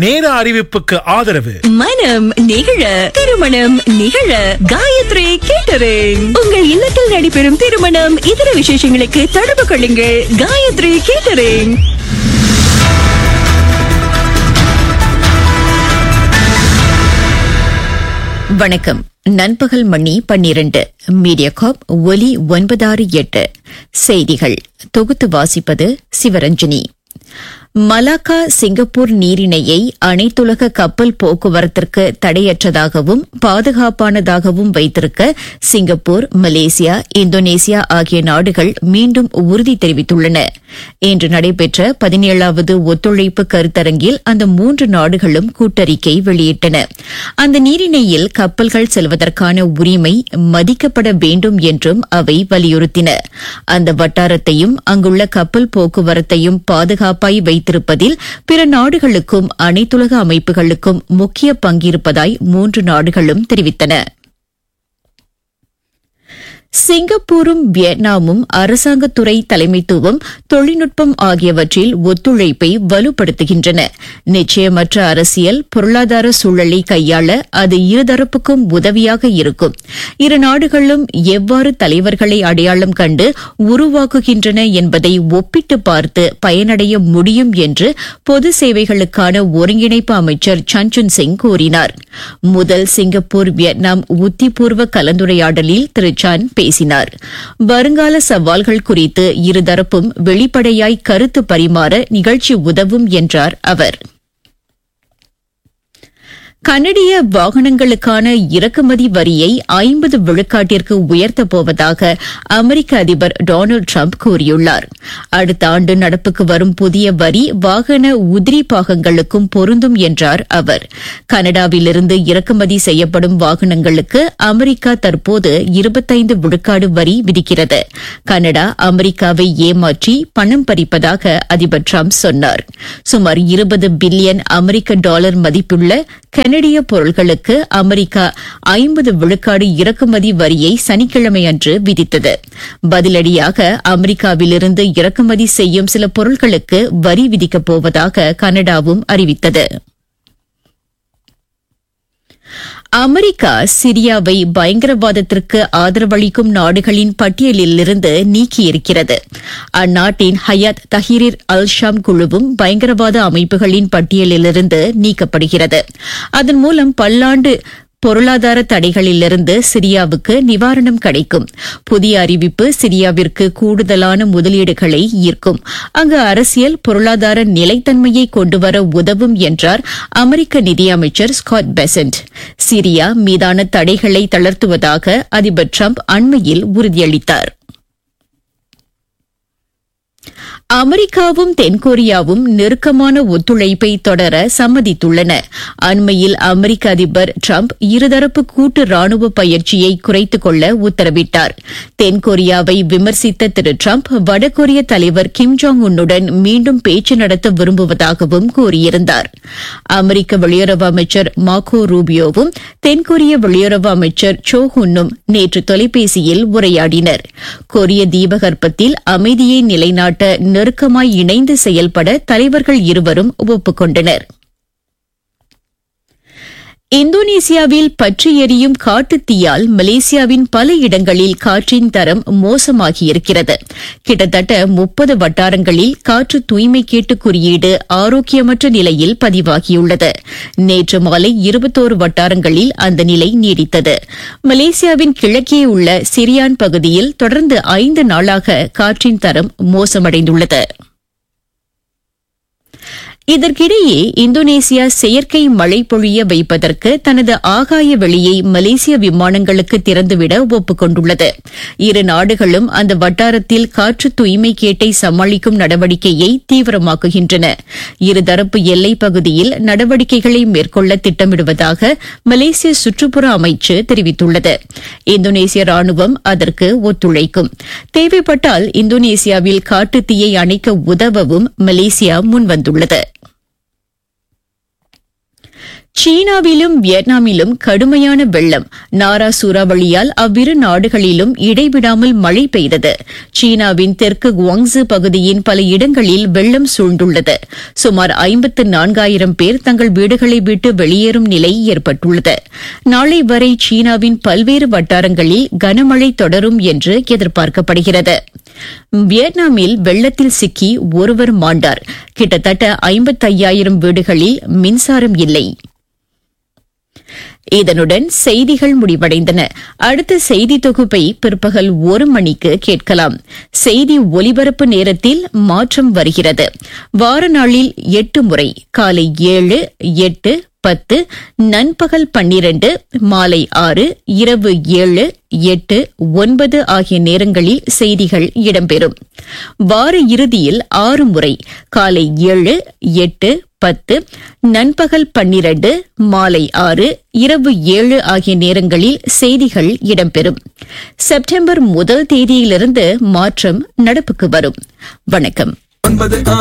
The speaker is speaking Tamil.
நேர அறிவிப்புக்கு ஆதரவு மனம் நிகழ திருமணம் நிகழ காயத்ரி கேட்டரிங் உங்கள் இல்லத்தில் நடைபெறும் திருமணம் இதர விசேஷங்களுக்கு தொடர்பு கொள்ளுங்கள் காயத்ரி கேட்டரிங் வணக்கம் நண்பகல் மணி பன்னிரண்டு மீடியாகாப் ஒலி ஒன்பதாறு எட்டு செய்திகள் தொகுத்து வாசிப்பது சிவரஞ்சனி மலாக்கா சிங்கப்பூர் நீரிணையை அனைத்துலக கப்பல் போக்குவரத்திற்கு தடையற்றதாகவும் பாதுகாப்பானதாகவும் வைத்திருக்க சிங்கப்பூர் மலேசியா இந்தோனேசியா ஆகிய நாடுகள் மீண்டும் உறுதி தெரிவித்துள்ளன இன்று நடைபெற்ற பதினேழாவது ஒத்துழைப்பு கருத்தரங்கில் அந்த மூன்று நாடுகளும் கூட்டறிக்கை வெளியிட்டன அந்த நீரிணையில் கப்பல்கள் செல்வதற்கான உரிமை மதிக்கப்பட வேண்டும் என்றும் அவை வலியுறுத்தின அந்த வட்டாரத்தையும் அங்குள்ள கப்பல் போக்குவரத்தையும் பாதுகாப்பாய் வைத்திருப்பதில் பிற நாடுகளுக்கும் அனைத்துலக அமைப்புகளுக்கும் முக்கிய பங்கிருப்பதாய் மூன்று நாடுகளும் தெரிவித்தன சிங்கப்பூரும் வியட்நாமும் அரசாங்கத்துறை தலைமைத்துவம் தொழில்நுட்பம் ஆகியவற்றில் ஒத்துழைப்பை வலுப்படுத்துகின்றன நிச்சயமற்ற அரசியல் பொருளாதார சூழலை கையாள அது இருதரப்புக்கும் உதவியாக இருக்கும் இரு நாடுகளும் எவ்வாறு தலைவர்களை அடையாளம் கண்டு உருவாக்குகின்றன என்பதை ஒப்பிட்டு பார்த்து பயனடைய முடியும் என்று பொது சேவைகளுக்கான ஒருங்கிணைப்பு அமைச்சர் சஞ்சுன் சிங் கூறினார் முதல் சிங்கப்பூர் வியட்நாம் உத்திபூர்வ கலந்துரையாடலில் திரு சான் பேசினார் வருங்கால சவால்கள் குறித்து இருதரப்பும் வெளிப்படையாய் கருத்து பரிமாற நிகழ்ச்சி உதவும் என்றார் அவர் கனடிய வாகனங்களுக்கான இறக்குமதி வரியை ஐம்பது விழுக்காட்டிற்கு உயர்த்தப் போவதாக அமெரிக்க அதிபர் டொனால்டு டிரம்ப் கூறியுள்ளார் அடுத்த ஆண்டு நடப்புக்கு வரும் புதிய வரி வாகன உதிரி பாகங்களுக்கும் பொருந்தும் என்றார் அவர் கனடாவிலிருந்து இறக்குமதி செய்யப்படும் வாகனங்களுக்கு அமெரிக்கா தற்போது இருபத்தைந்து விழுக்காடு வரி விதிக்கிறது கனடா அமெரிக்காவை ஏமாற்றி பணம் பறிப்பதாக அதிபர் டிரம்ப் சொன்னார் சுமார் இருபது பில்லியன் அமெரிக்க டாலர் மதிப்புள்ள கனடிய பொருட்களுக்கு அமெரிக்கா ஐம்பது விழுக்காடு இறக்குமதி வரியை சனிக்கிழமை அன்று விதித்தது பதிலடியாக அமெரிக்காவிலிருந்து இறக்குமதி செய்யும் சில பொருட்களுக்கு வரி விதிக்கப் போவதாக கனடாவும் அறிவித்தது அமெரிக்கா சிரியாவை பயங்கரவாதத்திற்கு ஆதரவளிக்கும் நாடுகளின் பட்டியலிலிருந்து நீக்கியிருக்கிறது அந்நாட்டின் ஹயாத் தஹீரிர் அல் ஷாம் குழுவும் பயங்கரவாத அமைப்புகளின் பட்டியலிலிருந்து நீக்கப்படுகிறது அதன் மூலம் பல்லாண்டு பொருளாதார தடைகளிலிருந்து சிரியாவுக்கு நிவாரணம் கிடைக்கும் புதிய அறிவிப்பு சிரியாவிற்கு கூடுதலான முதலீடுகளை ஈர்க்கும் அங்கு அரசியல் பொருளாதார நிலைத்தன்மையை கொண்டுவர உதவும் என்றார் அமெரிக்க நிதியமைச்சர் ஸ்காட் பெசன்ட் சிரியா மீதான தடைகளை தளர்த்துவதாக அதிபர் டிரம்ப் அண்மையில் உறுதியளித்தார் அமெரிக்காவும் தென்கொரியாவும் நெருக்கமான ஒத்துழைப்பை தொடர சம்மதித்துள்ளன அண்மையில் அமெரிக்க அதிபர் டிரம்ப் இருதரப்பு கூட்டு ராணுவ பயிற்சியை குறைத்துக் கொள்ள உத்தரவிட்டார் தென்கொரியாவை விமர்சித்த திரு டிரம்ப் வடகொரிய தலைவர் கிம் ஜாங் உன்னுடன் மீண்டும் பேச்சு நடத்த விரும்புவதாகவும் கூறியிருந்தார் அமெரிக்க வெளியுறவு அமைச்சர் மாக்கோ ரூபியோவும் தென்கொரிய வெளியுறவு அமைச்சர் சோ ஹுன்னும் நேற்று தொலைபேசியில் உரையாடினர் கொரிய தீபகற்பத்தில் அமைதியை நிலைநாட்ட நெருக்கமாய் இணைந்து செயல்பட தலைவர்கள் இருவரும் ஒப்புக் கொண்டனர் இந்தோனேசியாவில் பற்றி எரியும் காட்டுத் தீயால் மலேசியாவின் பல இடங்களில் காற்றின் தரம் மோசமாகியிருக்கிறது கிட்டத்தட்ட முப்பது வட்டாரங்களில் காற்று தூய்மை கேட்டு குறியீடு ஆரோக்கியமற்ற நிலையில் பதிவாகியுள்ளது நேற்று மாலை இருபத்தோரு வட்டாரங்களில் அந்த நிலை நீடித்தது மலேசியாவின் கிழக்கே உள்ள சிரியான் பகுதியில் தொடர்ந்து ஐந்து நாளாக காற்றின் தரம் மோசமடைந்துள்ளது இதற்கிடையே இந்தோனேசியா செயற்கை மழை பொழிய வைப்பதற்கு தனது ஆகாய வெளியை மலேசிய விமானங்களுக்கு திறந்துவிட ஒப்புக் கொண்டுள்ளது இரு நாடுகளும் அந்த வட்டாரத்தில் காற்று தூய்மை கேட்டை சமாளிக்கும் நடவடிக்கையை தீவிரமாக்குகின்றன இருதரப்பு எல்லைப் பகுதியில் நடவடிக்கைகளை மேற்கொள்ள திட்டமிடுவதாக மலேசிய சுற்றுப்புற அமைச்சு தெரிவித்துள்ளது இந்தோனேசிய ராணுவம் அதற்கு ஒத்துழைக்கும் தேவைப்பட்டால் இந்தோனேசியாவில் காட்டுத் தீயை அணைக்க உதவவும் மலேசியா முன்வந்துள்ளது சீனாவிலும் வியட்நாமிலும் கடுமையான வெள்ளம் நாரா சூறாவளியால் அவ்விரு நாடுகளிலும் இடைவிடாமல் மழை பெய்தது சீனாவின் தெற்கு குவாங்ஸு பகுதியின் பல இடங்களில் வெள்ளம் சூழ்ந்துள்ளது சுமார் ஐம்பத்து நான்காயிரம் பேர் தங்கள் வீடுகளை விட்டு வெளியேறும் நிலை ஏற்பட்டுள்ளது நாளை வரை சீனாவின் பல்வேறு வட்டாரங்களில் கனமழை தொடரும் என்று எதிர்பார்க்கப்படுகிறது வியட்நாமில் வெள்ளத்தில் சிக்கி ஒருவர் மாண்டார் கிட்டத்தட்ட ஐம்பத்தையாயிரம் வீடுகளில் மின்சாரம் இல்லை இதனுடன் செய்திகள் முடிவடைந்தன அடுத்த செய்தி தொகுப்பை பிற்பகல் ஒரு மணிக்கு கேட்கலாம் செய்தி ஒலிபரப்பு நேரத்தில் மாற்றம் வருகிறது வார நாளில் எட்டு முறை காலை ஏழு எட்டு பத்து நண்பகல் பன்னிரண்டு மாலை ஆறு இரவு ஏழு எட்டு ஒன்பது ஆகிய நேரங்களில் செய்திகள் இடம்பெறும் வார இறுதியில் ஆறு முறை காலை ஏழு எட்டு பத்து நண்பகல் பன்னிரண்டு மாலை ஆறு இரவு ஏழு ஆகிய நேரங்களில் செய்திகள் இடம்பெறும் செப்டம்பர் முதல் தேதியிலிருந்து மாற்றம் நடப்புக்கு வரும் வணக்கம் ஒன்பது